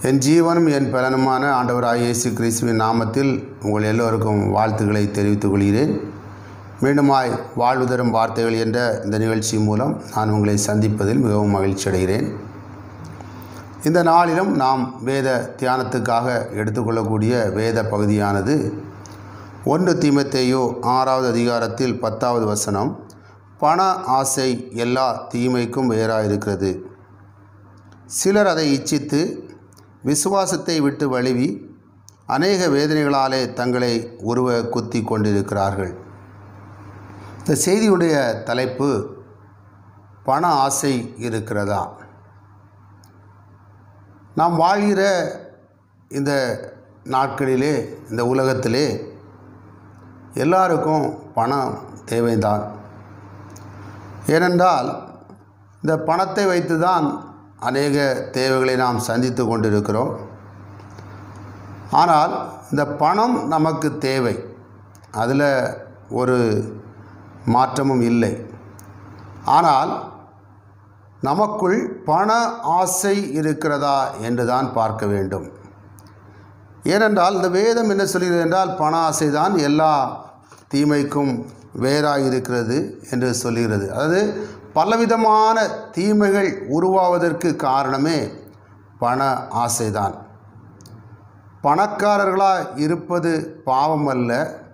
என் ஜீவனும் என் பலனுமான ஆண்டவராக இயேசு கிறிஸ்துவின் நாமத்தில் உங்கள் எல்லோருக்கும் வாழ்த்துக்களை தெரிவித்துக் கொள்கிறேன் மீண்டுமாய் வாழ்வு தரும் வார்த்தைகள் என்ற இந்த நிகழ்ச்சி மூலம் நான் உங்களை சந்திப்பதில் மிகவும் மகிழ்ச்சி அடைகிறேன் இந்த நாளிலும் நாம் வேத தியானத்துக்காக எடுத்துக்கொள்ளக்கூடிய வேத பகுதியானது ஒன்று தீமத்தேயோ ஆறாவது அதிகாரத்தில் பத்தாவது வசனம் பண ஆசை எல்லா தீமைக்கும் வேறாக இருக்கிறது சிலர் அதை இச்சித்து விசுவாசத்தை விட்டு வழுவி அநேக வேதனைகளாலே தங்களை உருவ குத்தி கொண்டிருக்கிறார்கள் இந்த செய்தியுடைய தலைப்பு பண ஆசை இருக்கிறதா நாம் வாழ்கிற இந்த நாட்களிலே இந்த உலகத்திலே எல்லாருக்கும் பணம் தேவைதான் ஏனென்றால் இந்த பணத்தை வைத்து தான் அநேக தேவைகளை நாம் சந்தித்து கொண்டிருக்கிறோம் ஆனால் இந்த பணம் நமக்கு தேவை அதில் ஒரு மாற்றமும் இல்லை ஆனால் நமக்குள் பண ஆசை இருக்கிறதா என்று தான் பார்க்க வேண்டும் ஏனென்றால் இந்த வேதம் என்ன சொல்கிறது என்றால் பண ஆசை தான் எல்லா தீமைக்கும் வேறாக இருக்கிறது என்று சொல்கிறது அதாவது பலவிதமான தீமைகள் உருவாவதற்கு காரணமே பண ஆசைதான் பணக்காரர்களாக இருப்பது பாவம் அல்ல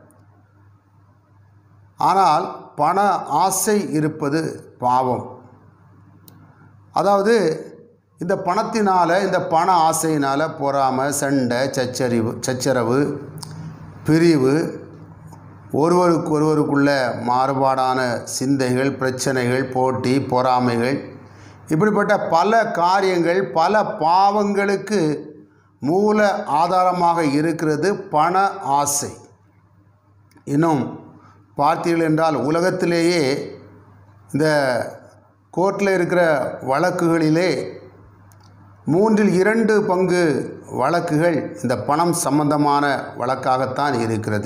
ஆனால் பண ஆசை இருப்பது பாவம் அதாவது இந்த பணத்தினால் இந்த பண ஆசையினால் பொறாமை சண்டை சச்சரிவு சச்சரவு பிரிவு ஒருவருக்கு ஒருவருக்குள்ள மாறுபாடான சிந்தைகள் பிரச்சனைகள் போட்டி பொறாமைகள் இப்படிப்பட்ட பல காரியங்கள் பல பாவங்களுக்கு மூல ஆதாரமாக இருக்கிறது பண ஆசை இன்னும் பார்த்தீர்கள் என்றால் உலகத்திலேயே இந்த கோர்ட்டில் இருக்கிற வழக்குகளிலே மூன்றில் இரண்டு பங்கு வழக்குகள் இந்த பணம் சம்பந்தமான வழக்காகத்தான் இருக்கிறது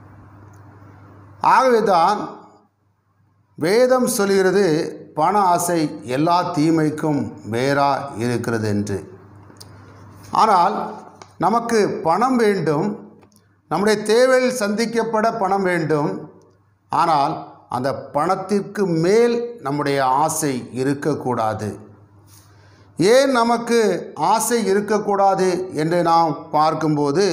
ஆகவே தான் வேதம் சொல்கிறது பண ஆசை எல்லா தீமைக்கும் வேறா இருக்கிறது என்று ஆனால் நமக்கு பணம் வேண்டும் நம்முடைய தேவையில் சந்திக்கப்பட பணம் வேண்டும் ஆனால் அந்த பணத்திற்கு மேல் நம்முடைய ஆசை இருக்கக்கூடாது ஏன் நமக்கு ஆசை இருக்கக்கூடாது என்று நாம் பார்க்கும்போது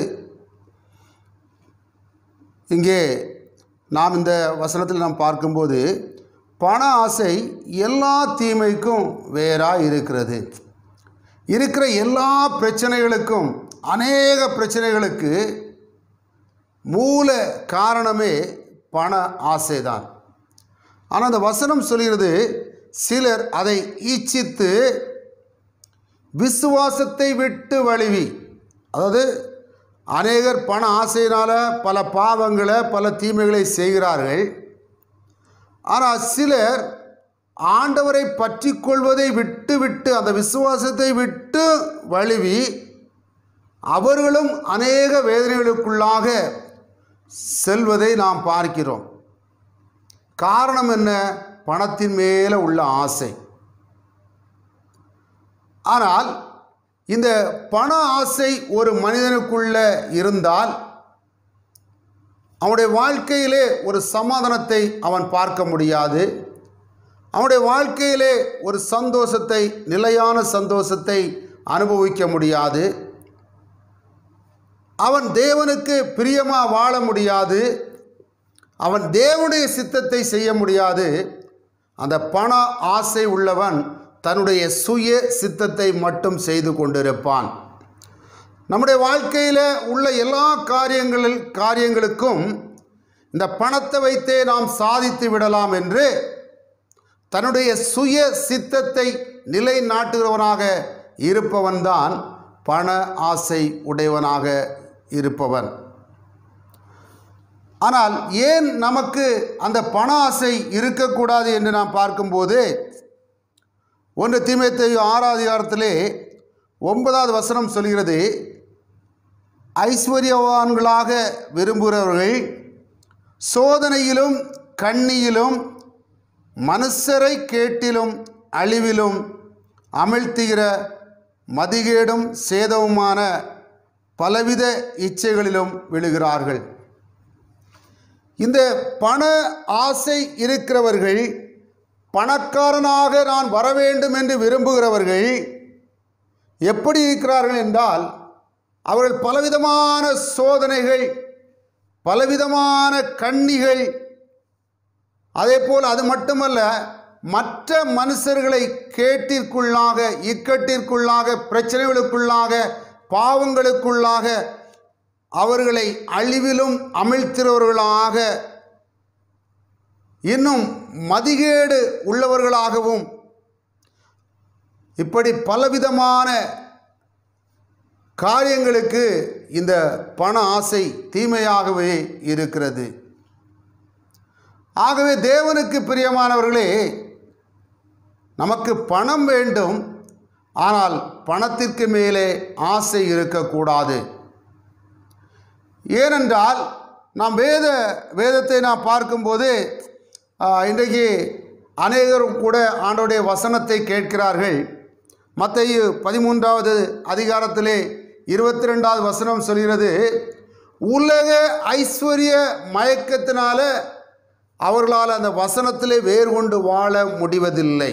இங்கே நாம் இந்த வசனத்தில் நாம் பார்க்கும்போது பண ஆசை எல்லா தீமைக்கும் வேறாக இருக்கிறது இருக்கிற எல்லா பிரச்சனைகளுக்கும் அநேக பிரச்சனைகளுக்கு மூல காரணமே பண ஆசைதான் ஆனால் அந்த வசனம் சொல்கிறது சிலர் அதை ஈச்சித்து விசுவாசத்தை விட்டு வழுவி அதாவது அநேகர் பண ஆசையினால் பல பாவங்களை பல தீமைகளை செய்கிறார்கள் ஆனால் சிலர் ஆண்டவரை பற்றி கொள்வதை விட்டு விட்டு அந்த விசுவாசத்தை விட்டு வழுவி அவர்களும் அநேக வேதனைகளுக்குள்ளாக செல்வதை நாம் பார்க்கிறோம் காரணம் என்ன பணத்தின் மேலே உள்ள ஆசை ஆனால் இந்த பண ஆசை ஒரு மனிதனுக்குள்ள இருந்தால் அவனுடைய வாழ்க்கையிலே ஒரு சமாதானத்தை அவன் பார்க்க முடியாது அவனுடைய வாழ்க்கையிலே ஒரு சந்தோஷத்தை நிலையான சந்தோஷத்தை அனுபவிக்க முடியாது அவன் தேவனுக்கு பிரியமாக வாழ முடியாது அவன் தேவனுடைய சித்தத்தை செய்ய முடியாது அந்த பண ஆசை உள்ளவன் தன்னுடைய சுய சித்தத்தை மட்டும் செய்து கொண்டிருப்பான் நம்முடைய வாழ்க்கையில் உள்ள எல்லா காரியங்களில் காரியங்களுக்கும் இந்த பணத்தை வைத்தே நாம் சாதித்து விடலாம் என்று தன்னுடைய சுய சித்தத்தை நிலைநாட்டுகிறவனாக இருப்பவன்தான் பண ஆசை உடையவனாக இருப்பவன் ஆனால் ஏன் நமக்கு அந்த பண ஆசை இருக்கக்கூடாது என்று நாம் பார்க்கும்போது ஒன்று தீமைத்தை ஆறாவது அதிகாரத்திலே ஒன்பதாவது வசனம் சொல்கிறது ஐஸ்வர்யவான்களாக விரும்புகிறவர்கள் சோதனையிலும் கண்ணியிலும் மனுஷரை கேட்டிலும் அழிவிலும் அமிழ்த்துகிற மதிகேடும் சேதவுமான பலவித இச்சைகளிலும் விழுகிறார்கள் இந்த பண ஆசை இருக்கிறவர்கள் பணக்காரனாக நான் வர வேண்டும் என்று விரும்புகிறவர்கள் எப்படி இருக்கிறார்கள் என்றால் அவர்கள் பலவிதமான சோதனைகள் பலவிதமான கண்ணிகள் அதே போல் அது மட்டுமல்ல மற்ற மனுஷர்களை கேட்டிற்குள்ளாக இக்கட்டிற்குள்ளாக பிரச்சனைகளுக்குள்ளாக பாவங்களுக்குள்ளாக அவர்களை அழிவிலும் அமிழ்த்திறவர்களாக இன்னும் மதிகேடு உள்ளவர்களாகவும் இப்படி பலவிதமான காரியங்களுக்கு இந்த பண ஆசை தீமையாகவே இருக்கிறது ஆகவே தேவனுக்கு பிரியமானவர்களே நமக்கு பணம் வேண்டும் ஆனால் பணத்திற்கு மேலே ஆசை இருக்கக்கூடாது ஏனென்றால் நாம் வேத வேதத்தை நாம் பார்க்கும்போது ஆ, இன்றைக்கு அநேகரும் கூட ஆண்டோடைய வசனத்தை கேட்கிறார்கள் மத்தேயு பதிமூன்றாவது அதிகாரத்திலே இருபத்தி ரெண்டாவது வசனம் சொல்கிறது உலக ஐஸ்வர்ய மயக்கத்தினால அவர்களால் அந்த வசனத்திலே வேர் கொண்டு வாழ முடிவதில்லை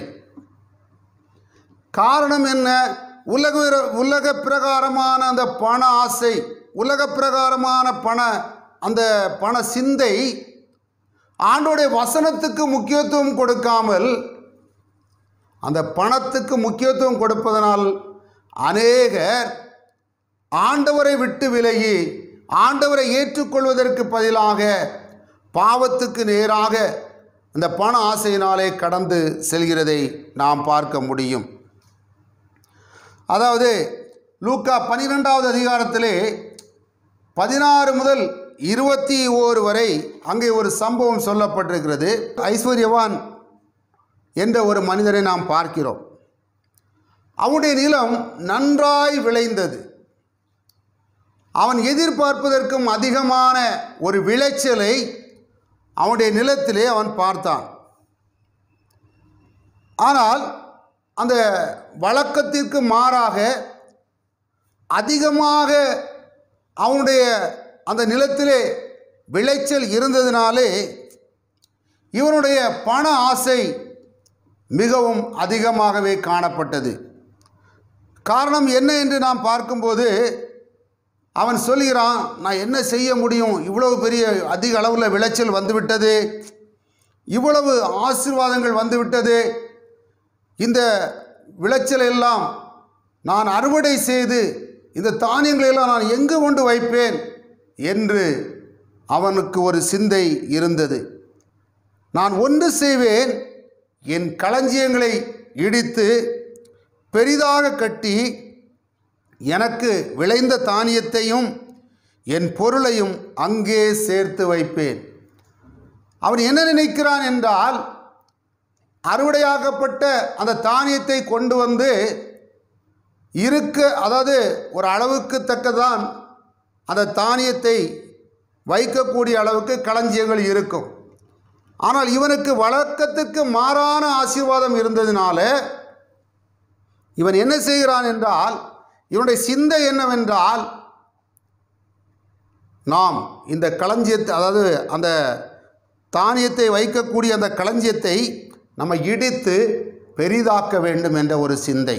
காரணம் என்ன உலக உலக பிரகாரமான அந்த பண ஆசை உலக பிரகாரமான பண அந்த பண சிந்தை ஆண்டோடைய வசனத்துக்கு முக்கியத்துவம் கொடுக்காமல் அந்த பணத்துக்கு முக்கியத்துவம் கொடுப்பதனால் அநேகர் ஆண்டவரை விட்டு விலகி ஆண்டவரை ஏற்றுக்கொள்வதற்கு பதிலாக பாவத்துக்கு நேராக இந்த பண ஆசையினாலே கடந்து செல்கிறதை நாம் பார்க்க முடியும் அதாவது லூக்கா பனிரெண்டாவது அதிகாரத்திலே பதினாறு முதல் இருபத்தி ஓரு வரை அங்கே ஒரு சம்பவம் சொல்லப்பட்டிருக்கிறது ஐஸ்வர்யவான் என்ற ஒரு மனிதரை நாம் பார்க்கிறோம் அவனுடைய நிலம் நன்றாய் விளைந்தது அவன் எதிர்பார்ப்பதற்கும் அதிகமான ஒரு விளைச்சலை அவனுடைய நிலத்திலே அவன் பார்த்தான் ஆனால் அந்த வழக்கத்திற்கு மாறாக அதிகமாக அவனுடைய அந்த நிலத்திலே விளைச்சல் இருந்ததினாலே இவனுடைய பண ஆசை மிகவும் அதிகமாகவே காணப்பட்டது காரணம் என்ன என்று நாம் பார்க்கும்போது அவன் சொல்கிறான் நான் என்ன செய்ய முடியும் இவ்வளவு பெரிய அதிக அளவில் விளைச்சல் வந்துவிட்டது இவ்வளவு ஆசீர்வாதங்கள் வந்துவிட்டது இந்த விளைச்சல் எல்லாம் நான் அறுவடை செய்து இந்த தானியங்களை எல்லாம் நான் எங்கு கொண்டு வைப்பேன் என்று அவனுக்கு ஒரு சிந்தை இருந்தது நான் ஒன்று செய்வேன் என் களஞ்சியங்களை இடித்து பெரிதாக கட்டி எனக்கு விளைந்த தானியத்தையும் என் பொருளையும் அங்கே சேர்த்து வைப்பேன் அவன் என்ன நினைக்கிறான் என்றால் அறுவடையாக்கப்பட்ட அந்த தானியத்தை கொண்டு வந்து இருக்க அதாவது ஒரு அளவுக்கு தக்கதான் அந்த தானியத்தை வைக்கக்கூடிய அளவுக்கு களஞ்சியங்கள் இருக்கும் ஆனால் இவனுக்கு வழக்கத்துக்கு மாறான ஆசீர்வாதம் இருந்ததினால இவன் என்ன செய்கிறான் என்றால் இவனுடைய சிந்தை என்னவென்றால் நாம் இந்த களஞ்சியத்தை அதாவது அந்த தானியத்தை வைக்கக்கூடிய அந்த களஞ்சியத்தை நம்ம இடித்து பெரிதாக்க வேண்டும் என்ற ஒரு சிந்தை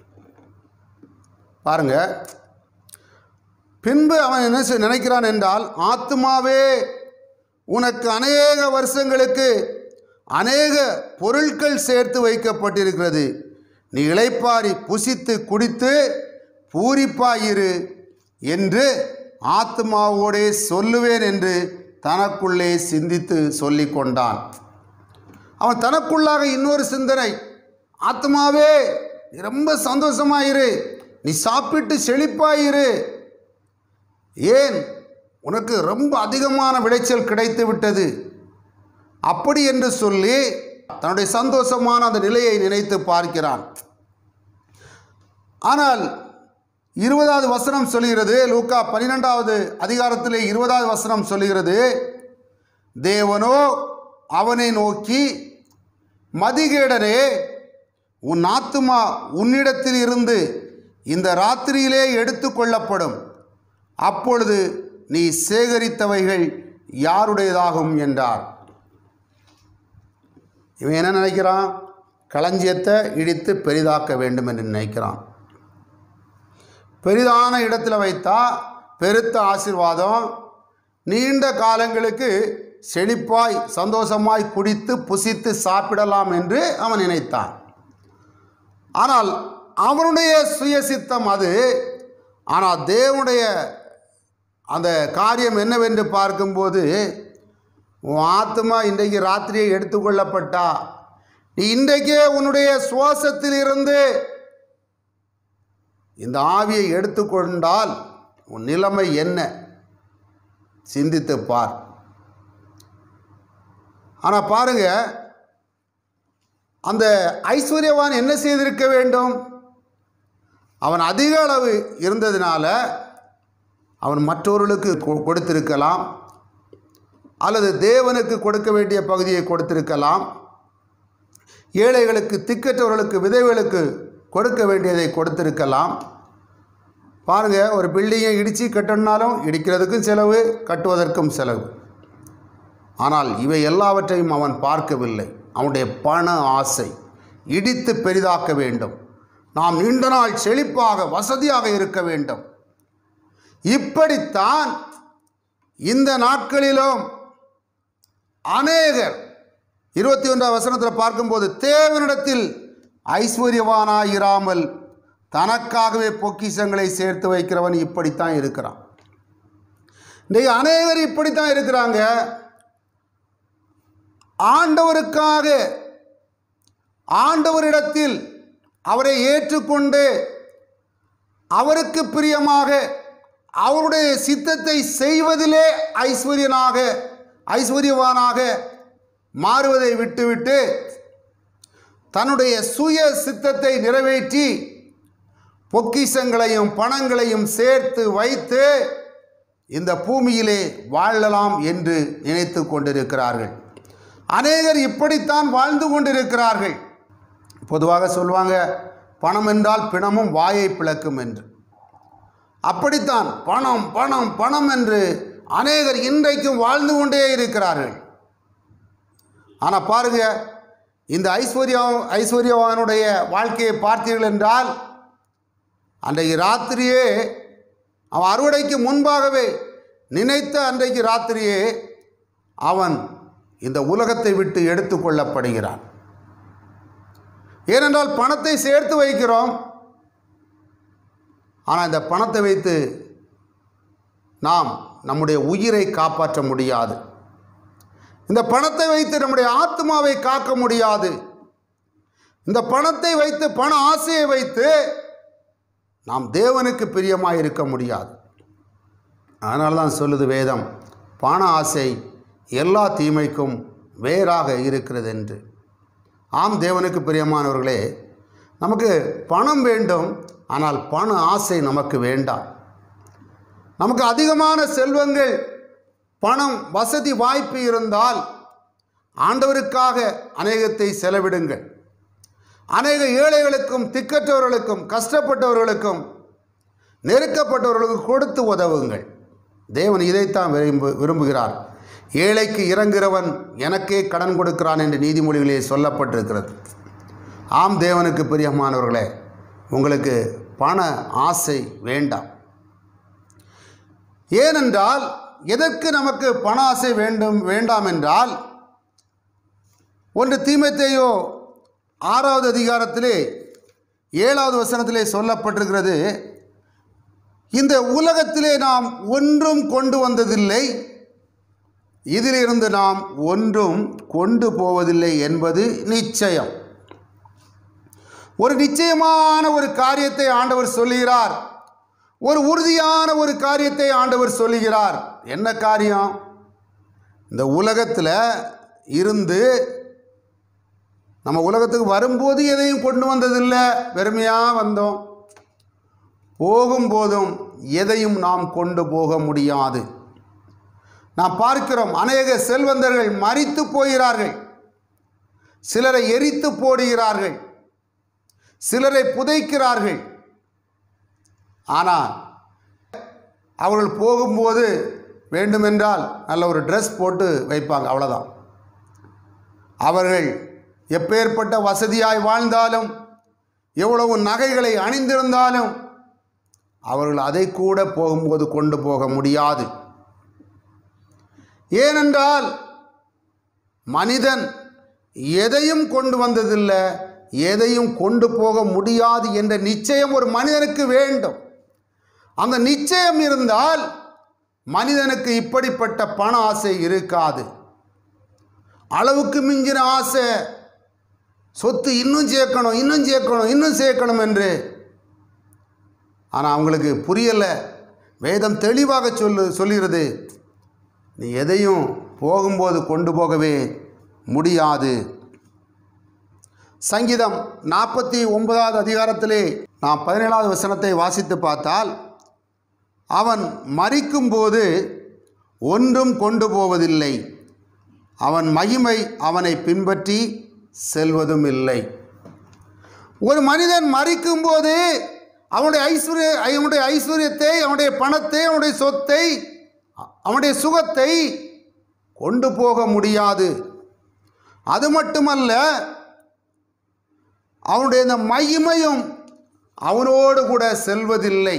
பாருங்க பின்பு அவன் என்ன செய்- நினைக்கிறான் என்றால் ஆத்துமாவே உனக்கு அநேக வருஷங்களுக்கு அநேக பொருட்கள் சேர்த்து வைக்கப்பட்டிருக்கிறது நீ இளைப்பாரி புசித்து குடித்து பூரிப்பாயிரு என்று ஆத்மாவோடே சொல்லுவேன் என்று தனக்குள்ளே சிந்தித்து சொல்லிக் கொண்டான் அவன் தனக்குள்ளாக இன்னொரு சிந்தனை ஆத்மாவே நீ ரொம்ப சந்தோஷமாயிரு நீ சாப்பிட்டு செழிப்பாயிரு ஏன் உனக்கு ரொம்ப அதிகமான விளைச்சல் கிடைத்து விட்டது அப்படி என்று சொல்லி தன்னுடைய சந்தோஷமான அந்த நிலையை நினைத்து பார்க்கிறான் ஆனால் இருபதாவது வசனம் சொல்கிறது லூக்கா பன்னிரெண்டாவது அதிகாரத்திலே இருபதாவது வசனம் சொல்கிறது தேவனோ அவனை நோக்கி மதிகேடரே உன் ஆத்துமா உன்னிடத்தில் இருந்து இந்த ராத்திரியிலே எடுத்துக்கொள்ளப்படும் அப்பொழுது நீ சேகரித்தவைகள் யாருடையதாகும் என்றார் இவன் என்ன நினைக்கிறான் களஞ்சியத்தை இடித்து பெரிதாக்க வேண்டும் என்று நினைக்கிறான் பெரிதான இடத்துல வைத்தா பெருத்த ஆசீர்வாதம் நீண்ட காலங்களுக்கு செழிப்பாய் சந்தோஷமாய் குடித்து புசித்து சாப்பிடலாம் என்று அவன் நினைத்தான் ஆனால் அவனுடைய சுயசித்தம் அது ஆனால் தேவனுடைய அந்த காரியம் என்னவென்று பார்க்கும்போது உன் ஆத்மா இன்றைக்கு ராத்திரியை எடுத்துக்கொள்ளப்பட்டா நீ இன்றைக்கே உன்னுடைய சுவாசத்திலிருந்து இந்த ஆவியை எடுத்துக்கொண்டால் உன் நிலைமை என்ன சிந்தித்து பார் ஆனால் பாருங்க அந்த ஐஸ்வர்யவான் என்ன செய்திருக்க வேண்டும் அவன் அதிக அளவு இருந்ததினால அவன் மற்றவர்களுக்கு கொ- கொடுத்திருக்கலாம் அல்லது தேவனுக்கு கொடுக்க வேண்டிய பகுதியை கொடுத்திருக்கலாம் ஏழைகளுக்கு திக்கற்றவர்களுக்கு விதவைகளுக்கு கொடுக்க வேண்டியதை கொடுத்திருக்கலாம் பாருங்க ஒரு பில்டிங்கை இடித்து கட்டணுனாலும் இடிக்கிறதுக்கும் செலவு கட்டுவதற்கும் செலவு ஆனால் இவை எல்லாவற்றையும் அவன் பார்க்கவில்லை அவனுடைய பண ஆசை இடித்து பெரிதாக்க வேண்டும் நாம் நீண்ட நாள் செழிப்பாக வசதியாக இருக்க வேண்டும் இப்படித்தான் இந்த நாட்களிலும் அநேகர் இருபத்தி ஒன்றாம் வசனத்தில் பார்க்கும்போது தேவனிடத்தில் ஐஸ்வர்யவானாயிராமல் தனக்காகவே பொக்கிஷங்களை சேர்த்து வைக்கிறவன் இப்படித்தான் இருக்கிறான் இன்றைக்கு அநேகர் இப்படித்தான் இருக்கிறாங்க ஆண்டவருக்காக ஆண்டவரிடத்தில் அவரை ஏற்றுக்கொண்டு அவருக்கு பிரியமாக அவருடைய சித்தத்தை செய்வதிலே ஐஸ்வர்யனாக ஐஸ்வர்யவானாக மாறுவதை விட்டுவிட்டு தன்னுடைய சுய சித்தத்தை நிறைவேற்றி பொக்கிஷங்களையும் பணங்களையும் சேர்த்து வைத்து இந்த பூமியிலே வாழலாம் என்று நினைத்து கொண்டிருக்கிறார்கள் அநேகர் இப்படித்தான் வாழ்ந்து கொண்டிருக்கிறார்கள் பொதுவாக சொல்லுவாங்க பணம் என்றால் பிணமும் வாயை பிளக்கும் என்று அப்படித்தான் பணம் பணம் பணம் என்று அநேகர் இன்றைக்கும் வாழ்ந்து கொண்டே இருக்கிறார்கள் ஆனால் பாருங்க இந்த ஐஸ்வர்யா ஐஸ்வர்யவானுடைய வாழ்க்கையை பார்த்தீர்கள் என்றால் அன்றைக்கு ராத்திரியே அவன் அறுவடைக்கு முன்பாகவே நினைத்த அன்றைக்கு ராத்திரியே அவன் இந்த உலகத்தை விட்டு எடுத்துக்கொள்ளப்படுகிறான் ஏனென்றால் பணத்தை சேர்த்து வைக்கிறோம் ஆனால் இந்த பணத்தை வைத்து நாம் நம்முடைய உயிரை காப்பாற்ற முடியாது இந்த பணத்தை வைத்து நம்முடைய ஆத்மாவை காக்க முடியாது இந்த பணத்தை வைத்து பண ஆசையை வைத்து நாம் தேவனுக்கு பிரியமாக இருக்க முடியாது அதனால தான் சொல்லுது வேதம் பண ஆசை எல்லா தீமைக்கும் வேறாக இருக்கிறது என்று ஆம் தேவனுக்கு பிரியமானவர்களே நமக்கு பணம் வேண்டும் ஆனால் பண ஆசை நமக்கு வேண்டாம் நமக்கு அதிகமான செல்வங்கள் பணம் வசதி வாய்ப்பு இருந்தால் ஆண்டவருக்காக அநேகத்தை செலவிடுங்கள் அநேக ஏழைகளுக்கும் திக்கற்றவர்களுக்கும் கஷ்டப்பட்டவர்களுக்கும் நெருக்கப்பட்டவர்களுக்கு கொடுத்து உதவுங்கள் தேவன் இதைத்தான் விரும்பு விரும்புகிறார் ஏழைக்கு இறங்குகிறவன் எனக்கே கடன் கொடுக்கிறான் என்று நீதிமொழிகளிலே சொல்லப்பட்டிருக்கிறது ஆம் தேவனுக்கு பிரியமானவர்களே உங்களுக்கு பண ஆசை வேண்டாம் ஏனென்றால் எதற்கு நமக்கு பண ஆசை வேண்டும் வேண்டாம் என்றால் ஒன்று தீமைத்தையோ ஆறாவது அதிகாரத்திலே ஏழாவது வசனத்திலே சொல்லப்பட்டிருக்கிறது இந்த உலகத்திலே நாம் ஒன்றும் கொண்டு வந்ததில்லை இதிலிருந்து நாம் ஒன்றும் கொண்டு போவதில்லை என்பது நிச்சயம் ஒரு நிச்சயமான ஒரு காரியத்தை ஆண்டவர் சொல்லுகிறார் ஒரு உறுதியான ஒரு காரியத்தை ஆண்டவர் சொல்லுகிறார் என்ன காரியம் இந்த உலகத்தில் இருந்து நம்ம உலகத்துக்கு வரும்போது எதையும் கொண்டு வந்ததில்லை வெறுமையாக வந்தோம் போகும்போதும் எதையும் நாம் கொண்டு போக முடியாது நாம் பார்க்கிறோம் அநேக செல்வந்தர்கள் மறித்து போகிறார்கள் சிலரை எரித்து போடுகிறார்கள் சிலரை புதைக்கிறார்கள் ஆனால் அவர்கள் போகும்போது வேண்டுமென்றால் நல்ல ஒரு ட்ரெஸ் போட்டு வைப்பாங்க அவ்வளோதான் அவர்கள் எப்பேற்பட்ட வசதியாய் வாழ்ந்தாலும் எவ்வளவு நகைகளை அணிந்திருந்தாலும் அவர்கள் அதை கூட போகும்போது கொண்டு போக முடியாது ஏனென்றால் மனிதன் எதையும் கொண்டு வந்ததில்லை எதையும் கொண்டு போக முடியாது என்ற நிச்சயம் ஒரு மனிதனுக்கு வேண்டும் அந்த நிச்சயம் இருந்தால் மனிதனுக்கு இப்படிப்பட்ட பண ஆசை இருக்காது அளவுக்கு மிஞ்சின ஆசை சொத்து இன்னும் சேர்க்கணும் இன்னும் சேர்க்கணும் இன்னும் சேர்க்கணும் என்று ஆனால் அவங்களுக்கு புரியலை வேதம் தெளிவாக சொல்லு சொல்லுகிறது நீ எதையும் போகும்போது கொண்டு போகவே முடியாது சங்கீதம் நாற்பத்தி ஒன்பதாவது அதிகாரத்திலே நாம் பதினேழாவது வசனத்தை வாசித்து பார்த்தால் அவன் மறிக்கும்போது ஒன்றும் கொண்டு போவதில்லை அவன் மகிமை அவனை பின்பற்றி செல்வதும் இல்லை ஒரு மனிதன் மறிக்கும்போது அவனுடைய ஐஸ்வர்ய அவனுடைய ஐஸ்வர்யத்தை அவனுடைய பணத்தை அவனுடைய சொத்தை அவனுடைய சுகத்தை கொண்டு போக முடியாது அது மட்டுமல்ல அவனுடைய இந்த மகிமையும் அவனோடு கூட செல்வதில்லை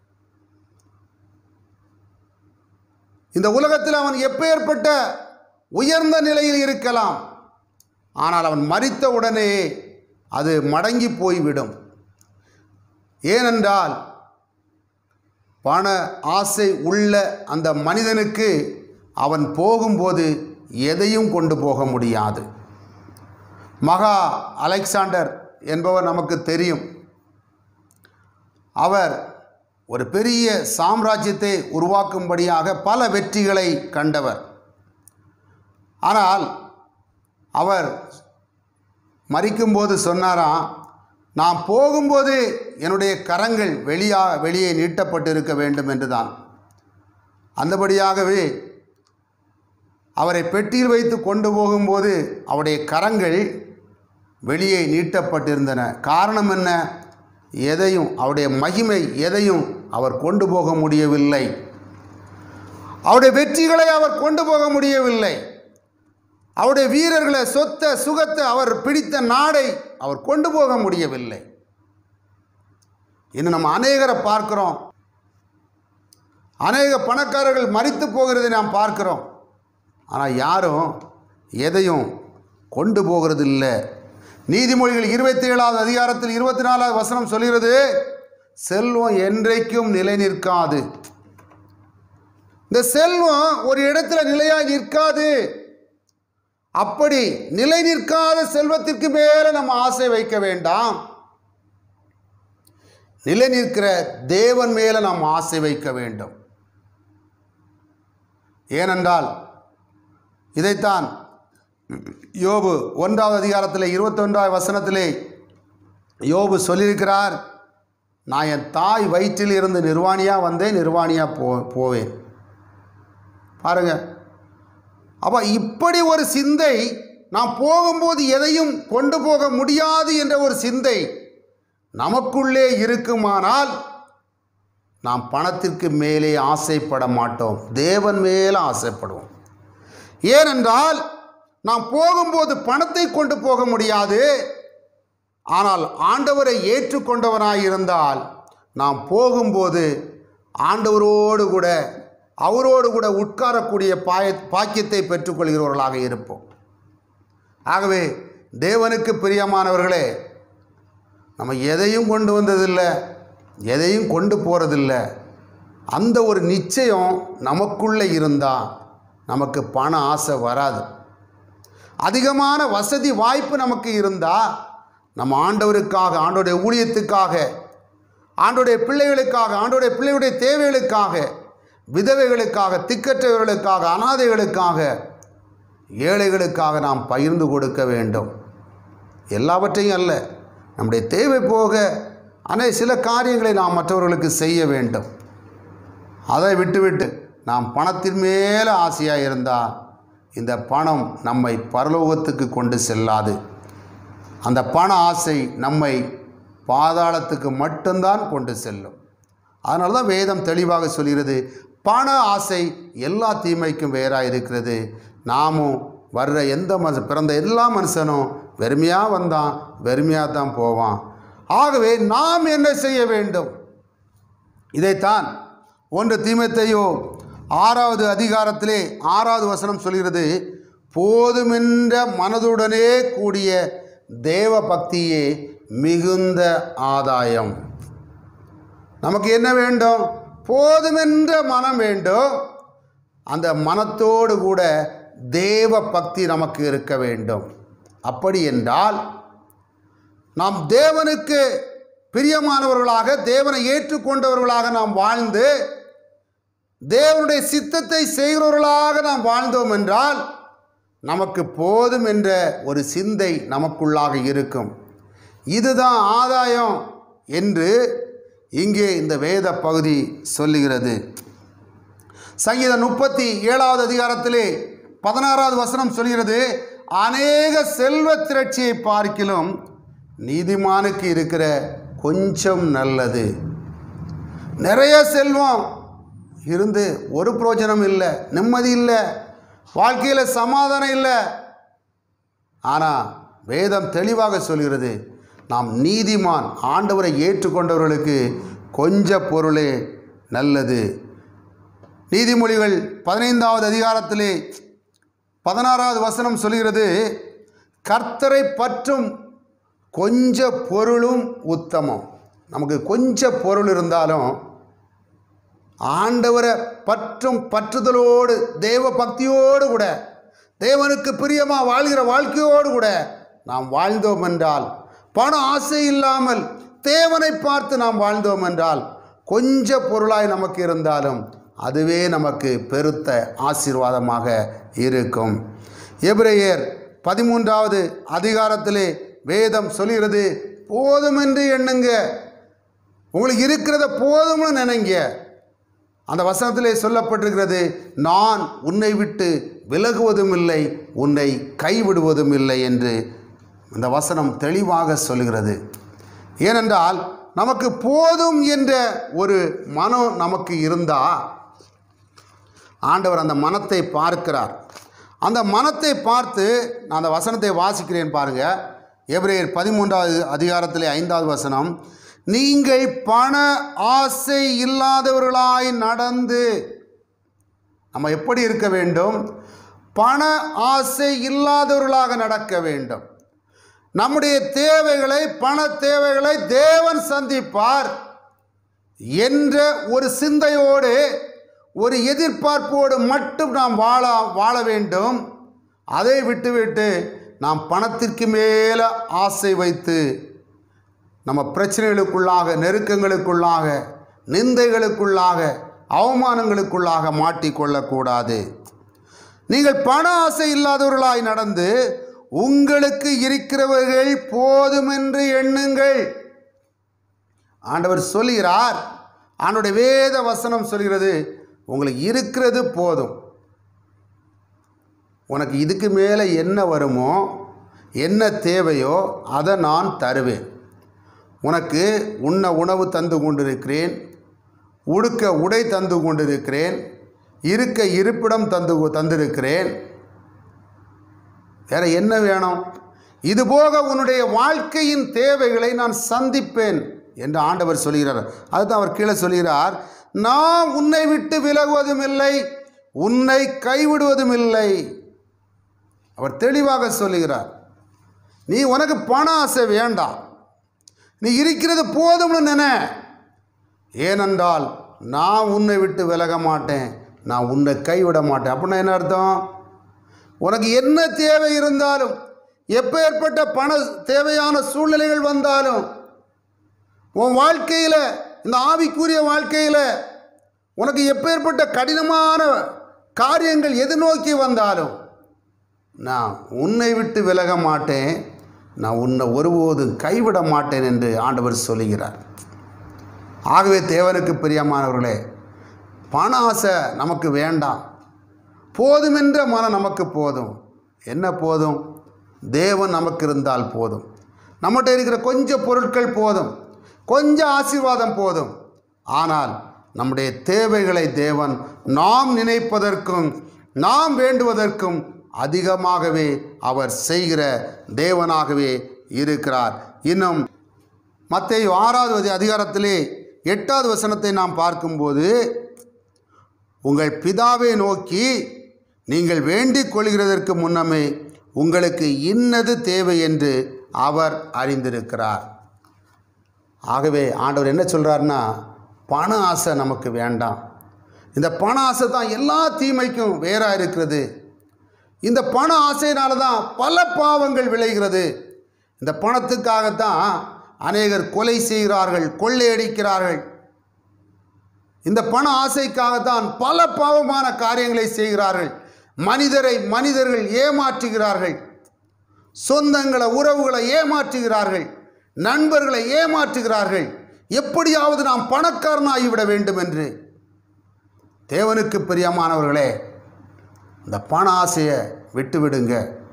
இந்த உலகத்தில் அவன் எப்பேற்பட்ட உயர்ந்த நிலையில் இருக்கலாம் ஆனால் அவன் மறித்த உடனே அது மடங்கி போய்விடும் ஏனென்றால் பண ஆசை உள்ள அந்த மனிதனுக்கு அவன் போகும்போது எதையும் கொண்டு போக முடியாது மகா அலெக்சாண்டர் என்பவர் நமக்கு தெரியும் அவர் ஒரு பெரிய சாம்ராஜ்யத்தை உருவாக்கும்படியாக பல வெற்றிகளை கண்டவர் ஆனால் அவர் மறிக்கும்போது சொன்னாராம் நான் போகும்போது என்னுடைய கரங்கள் வெளியா வெளியே நீட்டப்பட்டிருக்க வேண்டும் என்றுதான் அந்தபடியாகவே அவரை பெட்டியில் வைத்து கொண்டு போகும்போது அவருடைய கரங்கள் வெளியே நீட்டப்பட்டிருந்தன காரணம் என்ன எதையும் அவருடைய மகிமை எதையும் அவர் கொண்டு போக முடியவில்லை அவருடைய வெற்றிகளை அவர் கொண்டு போக முடியவில்லை அவருடைய வீரர்களை சொத்த சுகத்தை அவர் பிடித்த நாடை அவர் கொண்டு போக முடியவில்லை இன்னும் நம்ம அநேகரை பார்க்கிறோம் அநேக பணக்காரர்கள் மறித்து போகிறதை நாம் பார்க்கிறோம் ஆனால் யாரும் எதையும் கொண்டு போகிறது இல்லை நீதிமொழிகள் இருபத்தி ஏழாவது அதிகாரத்தில் இருபத்தி நாலாவது வசனம் சொல்கிறது செல்வம் என்றைக்கும் நிலை நிற்காது இந்த செல்வம் ஒரு இடத்துல நிலையாய் நிற்காது அப்படி நிலை நிற்காத செல்வத்திற்கு மேலே நம்ம ஆசை வைக்க வேண்டாம் நிலை நிற்கிற தேவன் மேலே நாம் ஆசை வைக்க வேண்டும் ஏனென்றால் இதைத்தான் யோபு ஒன்றாவது அதிகாரத்தில் இருபத்தொன்றாவது வசனத்திலே யோபு சொல்லியிருக்கிறார் நான் என் தாய் வயிற்றில் இருந்து நிர்வாணியாக வந்தேன் நிர்வாணியாக போ போவேன் பாருங்க அப்போ இப்படி ஒரு சிந்தை நாம் போகும்போது எதையும் கொண்டு போக முடியாது என்ற ஒரு சிந்தை நமக்குள்ளே இருக்குமானால் நாம் பணத்திற்கு மேலே ஆசைப்பட மாட்டோம் தேவன் மேலே ஆசைப்படுவோம் ஏனென்றால் நாம் போகும்போது பணத்தை கொண்டு போக முடியாது ஆனால் ஆண்டவரை ஏற்றுக்கொண்டவனாய் இருந்தால் நாம் போகும்போது ஆண்டவரோடு கூட அவரோடு கூட உட்காரக்கூடிய பாய பாக்கியத்தை பெற்றுக்கொள்கிறவர்களாக இருப்போம் ஆகவே தேவனுக்கு பிரியமானவர்களே நம்ம எதையும் கொண்டு வந்ததில்லை எதையும் கொண்டு போகிறதில்ல அந்த ஒரு நிச்சயம் நமக்குள்ளே இருந்தால் நமக்கு பண ஆசை வராது அதிகமான வசதி வாய்ப்பு நமக்கு இருந்தால் நம்ம ஆண்டவருக்காக ஆண்டோடைய ஊழியத்துக்காக ஆண்டோடைய பிள்ளைகளுக்காக ஆண்டோடைய பிள்ளைகளுடைய தேவைகளுக்காக விதவைகளுக்காக திக்கற்றவர்களுக்காக அனாதைகளுக்காக ஏழைகளுக்காக நாம் பகிர்ந்து கொடுக்க வேண்டும் எல்லாவற்றையும் அல்ல நம்முடைய தேவை போக ஆனால் சில காரியங்களை நாம் மற்றவர்களுக்கு செய்ய வேண்டும் அதை விட்டுவிட்டு நாம் பணத்தின் மேலே ஆசையாக இருந்தால் இந்த பணம் நம்மை பரலோகத்துக்கு கொண்டு செல்லாது அந்த பண ஆசை நம்மை பாதாளத்துக்கு மட்டும்தான் கொண்டு செல்லும் அதனால தான் வேதம் தெளிவாக சொல்கிறது பண ஆசை எல்லா தீமைக்கும் வேறாக இருக்கிறது நாமும் வர்ற எந்த மனுஷ பிறந்த எல்லா மனுஷனும் வெறுமையாக வந்தான் வெறுமையாக தான் போவான் ஆகவே நாம் என்ன செய்ய வேண்டும் இதைத்தான் ஒன்று தீமத்தையோ ஆறாவது அதிகாரத்திலே ஆறாவது வசனம் சொல்கிறது போதுமென்ற மனதுடனே கூடிய தேவ பக்தியே மிகுந்த ஆதாயம் நமக்கு என்ன வேண்டும் போதுமென்ற மனம் வேண்டும் அந்த மனத்தோடு கூட தேவ பக்தி நமக்கு இருக்க வேண்டும் அப்படி என்றால் நாம் தேவனுக்கு பிரியமானவர்களாக தேவனை ஏற்றுக்கொண்டவர்களாக நாம் வாழ்ந்து தேவனுடைய சித்தத்தை செய்கிறவர்களாக நாம் வாழ்ந்தோம் என்றால் நமக்கு போதும் என்ற ஒரு சிந்தை நமக்குள்ளாக இருக்கும் இதுதான் ஆதாயம் என்று இங்கே இந்த வேத பகுதி சொல்லுகிறது சங்கீதம் முப்பத்தி ஏழாவது அதிகாரத்திலே பதினாறாவது வசனம் சொல்கிறது அநேக செல்வ திரட்சியை பார்க்கிலும் நீதிமானுக்கு இருக்கிற கொஞ்சம் நல்லது நிறைய செல்வம் இருந்து ஒரு பிரயோஜனம் இல்லை நிம்மதி இல்லை வாழ்க்கையில் சமாதானம் இல்லை ஆனால் வேதம் தெளிவாக சொல்கிறது நாம் நீதிமான் ஆண்டவரை ஏற்றுக்கொண்டவர்களுக்கு கொஞ்ச பொருளே நல்லது நீதிமொழிகள் பதினைந்தாவது அதிகாரத்திலே பதினாறாவது வசனம் சொல்கிறது கர்த்தரை பற்றும் கொஞ்ச பொருளும் உத்தமம் நமக்கு கொஞ்ச பொருள் இருந்தாலும் ஆண்டவரை பற்றும் பற்றுதலோடு தேவ பக்தியோடு கூட தேவனுக்கு பிரியமாக வாழ்கிற வாழ்க்கையோடு கூட நாம் வாழ்ந்தோம் என்றால் பண ஆசை இல்லாமல் தேவனை பார்த்து நாம் வாழ்ந்தோம் என்றால் கொஞ்ச பொருளாய் நமக்கு இருந்தாலும் அதுவே நமக்கு பெருத்த ஆசீர்வாதமாக இருக்கும் எபிரேயர் பதிமூன்றாவது அதிகாரத்திலே வேதம் சொல்கிறது போதுமென்று எண்ணுங்க உங்களுக்கு இருக்கிறத போதும்னு நினைங்க அந்த வசனத்திலே சொல்லப்பட்டிருக்கிறது நான் உன்னை விட்டு விலகுவதும் இல்லை உன்னை கைவிடுவதும் இல்லை என்று அந்த வசனம் தெளிவாக சொல்கிறது ஏனென்றால் நமக்கு போதும் என்ற ஒரு மனம் நமக்கு இருந்தால் ஆண்டவர் அந்த மனத்தை பார்க்கிறார் அந்த மனத்தை பார்த்து நான் அந்த வசனத்தை வாசிக்கிறேன் பாருங்க எபிரேயர் பதிமூன்றாவது அதிகாரத்திலே ஐந்தாவது வசனம் நீங்கள் பண ஆசை இல்லாதவர்களாய் நடந்து நம்ம எப்படி இருக்க வேண்டும் பண ஆசை இல்லாதவர்களாக நடக்க வேண்டும் நம்முடைய தேவைகளை பண தேவைகளை தேவன் சந்திப்பார் என்ற ஒரு சிந்தையோடு ஒரு எதிர்பார்ப்போடு மட்டும் நாம் வாழ வாழ வேண்டும் அதை விட்டுவிட்டு நாம் பணத்திற்கு மேலே ஆசை வைத்து நம்ம பிரச்சனைகளுக்குள்ளாக நெருக்கங்களுக்குள்ளாக நிந்தைகளுக்குள்ளாக அவமானங்களுக்குள்ளாக மாட்டிக்கொள்ளக்கூடாது நீங்கள் பண ஆசை இல்லாதவர்களாய் நடந்து உங்களுக்கு இருக்கிறவர்கள் போதுமென்று எண்ணுங்கள் ஆண்டவர் சொல்கிறார் ஆண்டுடைய வேத வசனம் சொல்கிறது உங்களுக்கு இருக்கிறது போதும் உனக்கு இதுக்கு மேலே என்ன வருமோ என்ன தேவையோ அதை நான் தருவேன் உனக்கு உண்ண உணவு தந்து கொண்டிருக்கிறேன் உடுக்க உடை தந்து கொண்டிருக்கிறேன் இருக்க இருப்பிடம் தந்து தந்திருக்கிறேன் வேற என்ன வேணும் இது போக உன்னுடைய வாழ்க்கையின் தேவைகளை நான் சந்திப்பேன் என்று ஆண்டவர் சொல்கிறார் அதுதான் அவர் கீழே சொல்கிறார் நான் உன்னை விட்டு விலகுவதும் இல்லை உன்னை கைவிடுவதும் இல்லை அவர் தெளிவாக சொல்லுகிறார் நீ உனக்கு பண ஆசை வேண்டாம் நீ இருக்கிறது போதும்னு நின ஏனென்றால் நான் உன்னை விட்டு விலக மாட்டேன் நான் உன்னை கைவிட மாட்டேன் அப்படின்னா என்ன அர்த்தம் உனக்கு என்ன தேவை இருந்தாலும் எப்பேற்பட்ட பண தேவையான சூழ்நிலைகள் வந்தாலும் உன் வாழ்க்கையில் இந்த ஆவிக்குரிய வாழ்க்கையில் உனக்கு எப்பேற்பட்ட கடினமான காரியங்கள் எது நோக்கி வந்தாலும் நான் உன்னை விட்டு விலக மாட்டேன் நான் உன்னை ஒருபோதும் கைவிட மாட்டேன் என்று ஆண்டவர் சொல்லுகிறார் ஆகவே தேவனுக்கு பிரியமானவர்களே பண ஆசை நமக்கு வேண்டாம் போதுமென்ற மனம் நமக்கு போதும் என்ன போதும் தேவன் நமக்கு இருந்தால் போதும் நம்மகிட்ட இருக்கிற கொஞ்சம் பொருட்கள் போதும் கொஞ்சம் ஆசீர்வாதம் போதும் ஆனால் நம்முடைய தேவைகளை தேவன் நாம் நினைப்பதற்கும் நாம் வேண்டுவதற்கும் அதிகமாகவே அவர் செய்கிற தேவனாகவே இருக்கிறார் இன்னும் மத்தேயு ஆறாவது அதிகாரத்திலே எட்டாவது வசனத்தை நாம் பார்க்கும்போது உங்கள் பிதாவை நோக்கி நீங்கள் வேண்டிக் கொள்கிறதற்கு முன்னமே உங்களுக்கு இன்னது தேவை என்று அவர் அறிந்திருக்கிறார் ஆகவே ஆண்டவர் என்ன சொல்கிறாருன்னா பண ஆசை நமக்கு வேண்டாம் இந்த பண ஆசை தான் எல்லா தீமைக்கும் வேறாக இருக்கிறது இந்த பண ஆசையினால தான் பல பாவங்கள் விளைகிறது இந்த பணத்துக்காகத்தான் அநேகர் கொலை செய்கிறார்கள் கொள்ளையடிக்கிறார்கள் இந்த பண ஆசைக்காகத்தான் பல பாவமான காரியங்களை செய்கிறார்கள் மனிதரை மனிதர்கள் ஏமாற்றுகிறார்கள் சொந்தங்களை உறவுகளை ஏமாற்றுகிறார்கள் நண்பர்களை ஏமாற்றுகிறார்கள் எப்படியாவது நாம் பணக்காரனாகிவிட வேண்டும் என்று தேவனுக்கு பிரியமானவர்களே இந்த பண ஆசையை விட்டுவிடுங்க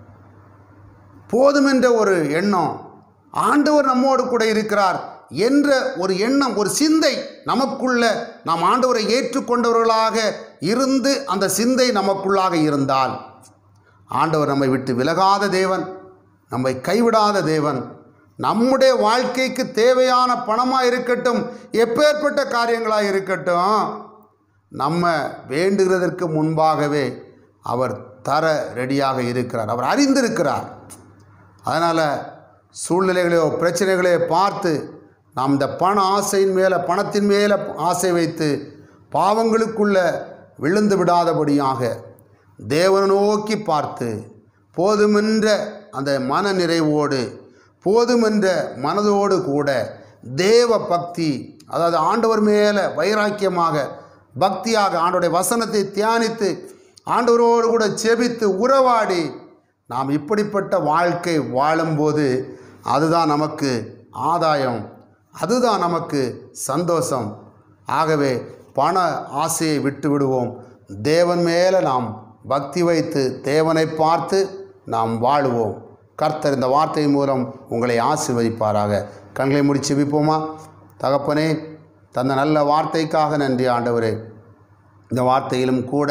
போதுமென்ற ஒரு எண்ணம் ஆண்டவர் நம்மோடு கூட இருக்கிறார் என்ற ஒரு எண்ணம் ஒரு சிந்தை நமக்குள்ள நாம் ஆண்டவரை ஏற்றுக்கொண்டவர்களாக இருந்து அந்த சிந்தை நமக்குள்ளாக இருந்தால் ஆண்டவர் நம்மை விட்டு விலகாத தேவன் நம்மை கைவிடாத தேவன் நம்முடைய வாழ்க்கைக்கு தேவையான பணமாக இருக்கட்டும் எப்பேற்பட்ட காரியங்களாக இருக்கட்டும் நம்ம வேண்டுகிறதற்கு முன்பாகவே அவர் தர ரெடியாக இருக்கிறார் அவர் அறிந்திருக்கிறார் அதனால் சூழ்நிலைகளையோ பிரச்சனைகளையோ பார்த்து நாம் இந்த பண ஆசையின் மேலே பணத்தின் மேலே ஆசை வைத்து பாவங்களுக்குள்ள விழுந்து விடாதபடியாக தேவனை நோக்கி பார்த்து போதுமென்ற அந்த மன நிறைவோடு போதுமென்ற மனதோடு கூட தேவ பக்தி அதாவது ஆண்டவர் மேலே வைராக்கியமாக பக்தியாக ஆண்டவருடைய வசனத்தை தியானித்து ஆண்டவரோடு கூட செபித்து உறவாடி நாம் இப்படிப்பட்ட வாழ்க்கை வாழும்போது அதுதான் நமக்கு ஆதாயம் அதுதான் நமக்கு சந்தோஷம் ஆகவே பண ஆசையை விட்டு விடுவோம் தேவன் மேலே நாம் பக்தி வைத்து தேவனை பார்த்து நாம் வாழுவோம் கர்த்தர் இந்த வார்த்தை மூலம் உங்களை ஆசீர்வதிப்பாராக கண்களை முடிச்சு விப்போமா தகப்பனே தந்த நல்ல வார்த்தைக்காக நன்றி ஆண்டவரே இந்த வார்த்தையிலும் கூட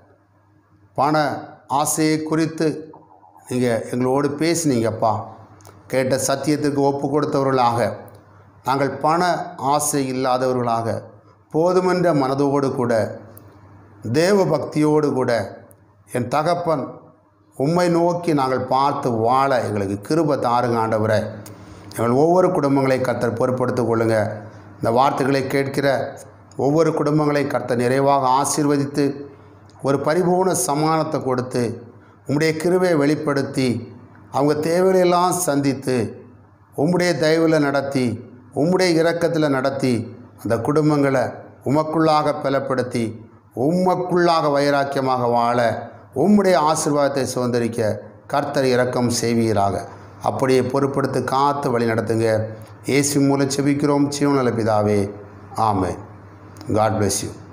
பண ஆசையை குறித்து நீங்கள் எங்களோடு பேசினீங்கப்பா கேட்ட சத்தியத்துக்கு ஒப்பு கொடுத்தவர்களாக நாங்கள் பண ஆசை இல்லாதவர்களாக போதுமென்ற மனதோடு கூட தேவ பக்தியோடு கூட என் தகப்பன் உம்மை நோக்கி நாங்கள் பார்த்து வாழ எங்களுக்கு கிருப தாருங்க ஆண்டவரை எங்கள் ஒவ்வொரு குடும்பங்களை கர்த்தர் பொறுப்படுத்திக் கொள்ளுங்க இந்த வார்த்தைகளை கேட்கிற ஒவ்வொரு குடும்பங்களை கர்த்தர் நிறைவாக ஆசீர்வதித்து ஒரு பரிபூர்ண சமானத்தை கொடுத்து உம்முடைய கிருபையை வெளிப்படுத்தி அவங்க தேவைகளெல்லாம் சந்தித்து உம்முடைய தயவில் நடத்தி உம்முடைய இரக்கத்தில் நடத்தி அந்த குடும்பங்களை உமக்குள்ளாக பலப்படுத்தி உமக்குள்ளாக வைராக்கியமாக வாழ உம்முடைய ஆசீர்வாதத்தை சுதந்திரிக்க கர்த்தர் இரக்கம் செய்வீராக அப்படியே பொறுப்படுத்தி காத்து வழி நடத்துங்க இயேசு மூலம் செபிக்கிறோம் ஜீவநல பிதாவே ஆமென் காட் bless யூ